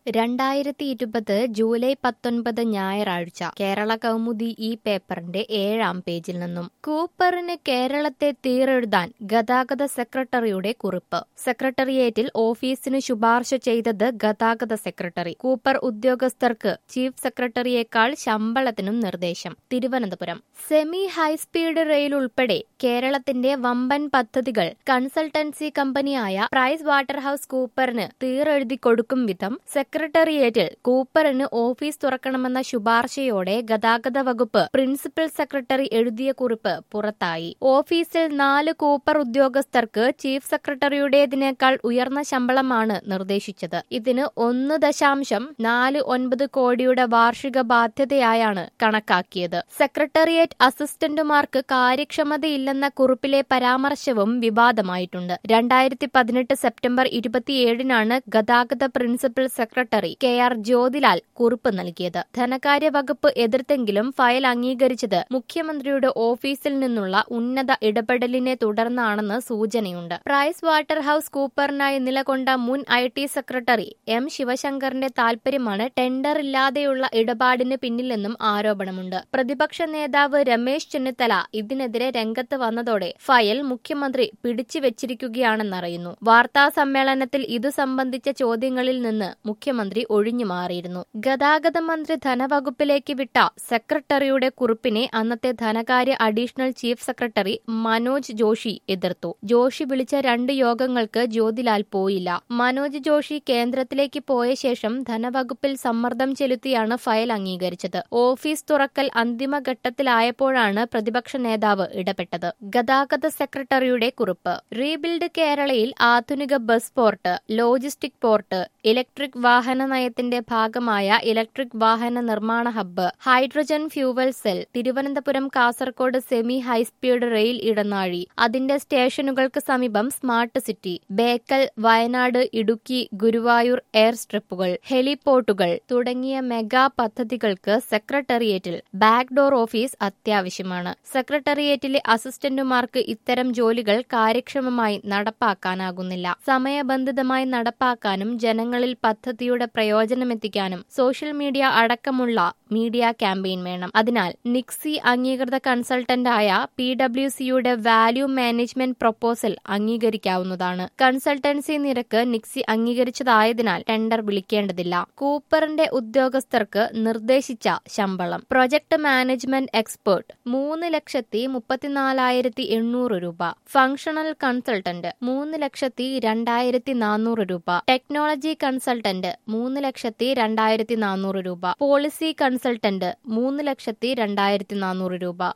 രണ്ടായിരത്തി ഇരുപത് ജൂലൈ പത്തൊൻപത് ഞായറാഴ്ച കേരള കൗമുദി ഈ പേപ്പറിന്റെ ഏഴാം പേജിൽ നിന്നും കൂപ്പറിന് കേരളത്തെ തീരെഴുതാൻ ഗതാഗത സെക്രട്ടറിയുടെ കുറിപ്പ് സെക്രട്ടേറിയറ്റിൽ ഓഫീസിന് ശുപാർശ ചെയ്തത് ഗതാഗത സെക്രട്ടറി കൂപ്പർ ഉദ്യോഗസ്ഥർക്ക് ചീഫ് സെക്രട്ടറിയേക്കാൾ ശമ്പളത്തിനും നിർദ്ദേശം തിരുവനന്തപുരം സെമി ഹൈസ്പീഡ് റെയിൽ ഉൾപ്പെടെ കേരളത്തിന്റെ വമ്പൻ പദ്ധതികൾ കൺസൾട്ടൻസി കമ്പനിയായ പ്രൈസ് വാട്ടർഹൌസ് കൂപ്പറിന് തീരെഴുതി കൊടുക്കും വിധം സെക്രട്ടേറിയറ്റിൽ കൂപ്പറിന് ഓഫീസ് തുറക്കണമെന്ന ശുപാർശയോടെ ഗതാഗത വകുപ്പ് പ്രിൻസിപ്പൽ സെക്രട്ടറി എഴുതിയ കുറിപ്പ് പുറത്തായി ഓഫീസിൽ നാല് കൂപ്പർ ഉദ്യോഗസ്ഥർക്ക് ചീഫ് സെക്രട്ടറിയുടേതിനേക്കാൾ ഉയർന്ന ശമ്പളമാണ് നിർദ്ദേശിച്ചത് ഇതിന് ഒന്ന് ദശാംശം നാല് ഒൻപത് കോടിയുടെ വാർഷിക ബാധ്യതയായാണ് കണക്കാക്കിയത് സെക്രട്ടേറിയറ്റ് അസിസ്റ്റന്റുമാർക്ക് കാര്യക്ഷമതയില്ലെന്ന കുറിപ്പിലെ പരാമർശവും വിവാദമായിട്ടുണ്ട് രണ്ടായിരത്തി പതിനെട്ട് സെപ്റ്റംബർ ഇരുപത്തിയേഴിനാണ് ഗതാഗത പ്രിൻസിപ്പൽ സെക്രട്ടറി കെ ആർ ജ്യോതിലാൽ കുറിപ്പ് നൽകിയത് ധനകാര്യ വകുപ്പ് എതിർത്തെങ്കിലും ഫയൽ അംഗീകരിച്ചത് മുഖ്യമന്ത്രിയുടെ ഓഫീസിൽ നിന്നുള്ള ഉന്നത ഇടപെടലിനെ തുടർന്നാണെന്ന് സൂചനയുണ്ട് പ്രൈസ് വാട്ടർ ഹൌസ് കൂപ്പറിനായി നിലകൊണ്ട മുൻ ഐ ടി സെക്രട്ടറി എം ശിവശങ്കറിന്റെ താൽപര്യമാണ് ടെൻഡർ ഇല്ലാതെയുള്ള ഇടപാടിന് പിന്നിലെന്നും ആരോപണമുണ്ട് പ്രതിപക്ഷ നേതാവ് രമേശ് ചെന്നിത്തല ഇതിനെതിരെ രംഗത്ത് വന്നതോടെ ഫയൽ മുഖ്യമന്ത്രി പിടിച്ചുവെച്ചിരിക്കുകയാണെന്നറിയുന്നു വാർത്താ സമ്മേളനത്തിൽ ഇതു സംബന്ധിച്ച ചോദ്യങ്ങളിൽ നിന്ന് മുഖ്യമന്ത്രി ഒഴിഞ്ഞു മാറിയിരുന്നു ഗതാഗത മന്ത്രി ധനവകുപ്പിലേക്ക് വിട്ട സെക്രട്ടറിയുടെ കുറിപ്പിനെ അന്നത്തെ ധനകാര്യ additional chief secretary Manoj Joshi എതിർത്തു ജോഷി വിളിച്ച രണ്ട് യോഗങ്ങൾക്ക് ജ്യോതിലാൽ പോയില്ല മനോജ് ജോഷി കേന്ദ്രത്തിലേക്ക് പോയ ശേഷം ധനവകുപ്പിൽ സമ്മർദ്ദം ചെലുത്തിയാണ് ഫയൽ അംഗീകരിച്ചത് ഓഫീസ് തുറക്കൽ അന്തിമഘട്ടത്തിലായപ്പോഴാണ് പ്രതിപക്ഷ നേതാവ് ഇടപെട്ടത് ഗതാഗത സെക്രട്ടറിയുടെ കുറിപ്പ് റീബിൽഡ് കേരളയിൽ ആധുനിക bus port logistic port electric വാഹന നയത്തിന്റെ ഭാഗമായ ഇലക്ട്രിക് വാഹന നിർമ്മാണ hub hydrogen fuel cell Thiruvananthapuram Kasaragod semi high speed rail ഇടനാഴി അതിന്റെ സ്റ്റേഷനുകൾക്ക് സമീപം smart city Bekal Wayanad Idukki Guruvayur air സ്ട്രിപ്പുകൾ ഹെലിപോർട്ടുകൾ തുടങ്ങിയ മെഗാ പദ്ധതികൾക്ക് സെക്രട്ടേറിയറ്റിൽ ബാക്ക്ഡോർ ഓഫീസ് അത്യാവശ്യമാണ് സെക്രട്ടേറിയറ്റിലെ അസിസ്റ്റന്റുമാർക്ക് ഇത്തരം ജോലികൾ കാര്യക്ഷമമായി നടപ്പാക്കാനാകുന്നില്ല സമയബന്ധിതമായി നടപ്പാക്കാനും ജനങ്ങളിൽ പദ്ധതിയുടെ പ്രയോജനമെത്തിക്കാനും സോഷ്യൽ മീഡിയ അടക്കമുള്ള മീഡിയ ക്യാമ്പയിൻ വേണം അതിനാൽ നിക്സി അംഗീകൃത കൺസൾട്ടന്റായ പി ഡബ്ല്യു സിയുടെ വാല്യൂ മാനേജ്മെന്റ് പ്രൊപ്പോസൽ അംഗീകരിക്കാവുന്നതാണ് കൺസൾട്ടൻസി നിരക്ക് നിക്സി അംഗീകരിച്ചതായതിനാൽ ടെൻഡർ വിളിക്കേണ്ടതില്ല കൂപ്പറിന്റെ ഉദ്യോഗസ്ഥർക്ക് നിർദ്ദേശിച്ച ശമ്പളം പ്രൊജക്ട് മാനേജ്മെന്റ് എക്സ്പേർട്ട് മൂന്ന് ലക്ഷത്തി മുപ്പത്തിനാലായിരത്തി എണ്ണൂറ് രൂപ ഫംഗ്ഷണൽ കൺസൾട്ടന്റ് മൂന്ന് ലക്ഷത്തി രണ്ടായിരത്തി നാനൂറ് രൂപ ടെക്നോളജി കൺസൾട്ടന്റ് മൂന്ന് ലക്ഷത്തി രണ്ടായിരത്തി നാനൂറ് രൂപ പോളിസി കൺസൾട്ടന്റ് മൂന്ന് ലക്ഷത്തി രണ്ടായിരത്തി നാനൂറ് രൂപ